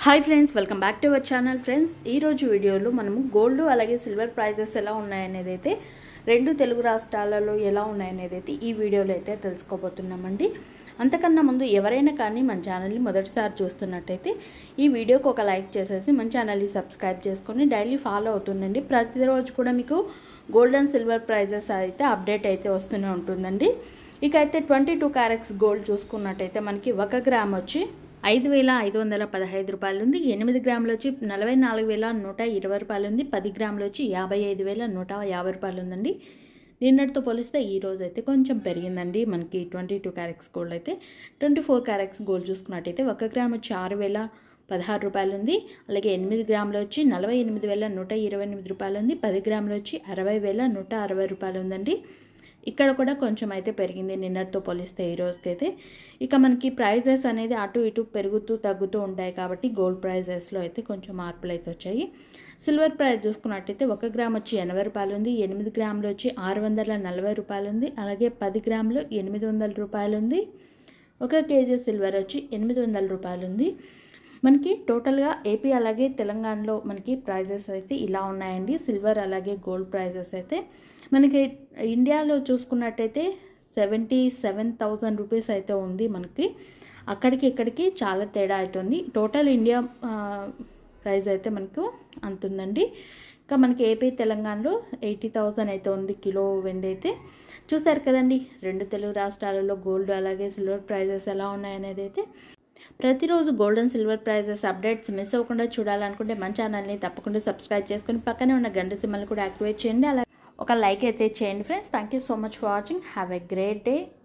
hi friends welcome back to our channel friends ఈరోజు వీడియోలో మనము గోల్డ్ అలాగే సిల్వర్ ప్రైజెస్ ఎలా ఉన్నాయనేది అయితే రెండు తెలుగు రాష్ట్రాలలో ఎలా ఉన్నాయనేది అయితే ఈ వీడియోలో అయితే తెలుసుకోబోతున్నామండి అంతకన్నా ముందు ఎవరైనా కానీ మన ఛానల్ని మొదటిసారి చూస్తున్నట్టయితే ఈ వీడియోకి ఒక లైక్ చేసేసి మన ఛానల్ని సబ్స్క్రైబ్ చేసుకొని డైలీ ఫాలో అవుతుండండి ప్రతిరోజు కూడా మీకు గోల్డ్ అండ్ సిల్వర్ ప్రైజెస్ అయితే అప్డేట్ అయితే వస్తూనే ఉంటుందండి ఇక అయితే ట్వంటీ టూ క్యారెట్స్ గోల్డ్ చూసుకున్నట్టయితే మనకి ఒక గ్రామ్ వచ్చి ఐదు వేల ఐదు వందల పదహైదు రూపాయలు ఉంది ఎనిమిది గ్రాములు వచ్చి నలభై నాలుగు వేల నూట ఇరవై రూపాయలు ఉంది పది గ్రాములు వచ్చి యాభై ఐదు వేల నూట యాభై రూపాయలు ఉందండి నిన్నటితో పోలిస్తే ఈ రోజు అయితే కొంచెం పెరిగిందండి మనకి ట్వంటీ టూ క్యారెక్స్ గోల్డ్ అయితే ట్వంటీ ఫోర్ క్యారెక్స్ గోల్డ్ చూసుకున్నట్టయితే ఒక గ్రామ్ వచ్చి ఆరు వేల పదహారు రూపాయలు ఉంది అలాగే ఎనిమిది గ్రాములు వచ్చి నలభై ఎనిమిది వేల నూట ఇరవై ఎనిమిది రూపాయలు ఉంది పది గ్రాములు వచ్చి అరవై వేల నూట అరవై రూపాయలు ఉందండి ఇక్కడ కూడా కొంచెం అయితే పెరిగింది నిన్నటితో పోలిస్తే ఈ రోజుకైతే ఇక మనకి ప్రైజెస్ అనేది అటు ఇటు పెరుగుతూ తగ్గుతూ ఉంటాయి కాబట్టి గోల్డ్ ప్రైజెస్లో అయితే కొంచెం మార్పులు అయితే వచ్చాయి సిల్వర్ ప్రైస్ చూసుకున్నట్టయితే ఒక గ్రామ్ వచ్చి ఎనభై రూపాయలు ఉంది ఎనిమిది గ్రాములు వచ్చి ఆరు వందల నలభై రూపాయలు ఉంది అలాగే పది గ్రాములు ఎనిమిది వందల రూపాయలు ఉంది ఒక కేజీ సిల్వర్ వచ్చి ఎనిమిది వందల రూపాయలు ఉంది మనకి టోటల్గా ఏపీ అలాగే తెలంగాణలో మనకి ప్రైజెస్ అయితే ఇలా ఉన్నాయండి సిల్వర్ అలాగే గోల్డ్ ప్రైజెస్ అయితే మనకి ఇండియాలో చూసుకున్నట్టయితే సెవెంటీ సెవెన్ థౌజండ్ రూపీస్ అయితే ఉంది మనకి అక్కడికి ఇక్కడికి చాలా తేడా అవుతుంది టోటల్ ఇండియా ప్రైస్ అయితే మనకు అంతుందండి ఇంకా మనకి ఏపీ తెలంగాణలో ఎయిటీ థౌజండ్ అయితే ఉంది కిలో వెండి అయితే చూసారు కదండి రెండు తెలుగు రాష్ట్రాలలో గోల్డ్ అలాగే సిల్వర్ ప్రైజెస్ ఎలా ఉన్నాయనేది అయితే ప్రతిరోజు gold and silver prices updates miss అవ్వకుండా చూడాలనుకుంటే మన ఛానల్ని తప్పకుండా సబ్స్క్రైబ్ చేసుకుని పక్కనే ఉన్న గంట సిమ్మల్ని కూడా యాక్టివేట్ చేయండి అలా ఒక లైక్ అయితే చేయండి friends thank you so much for watching have a great day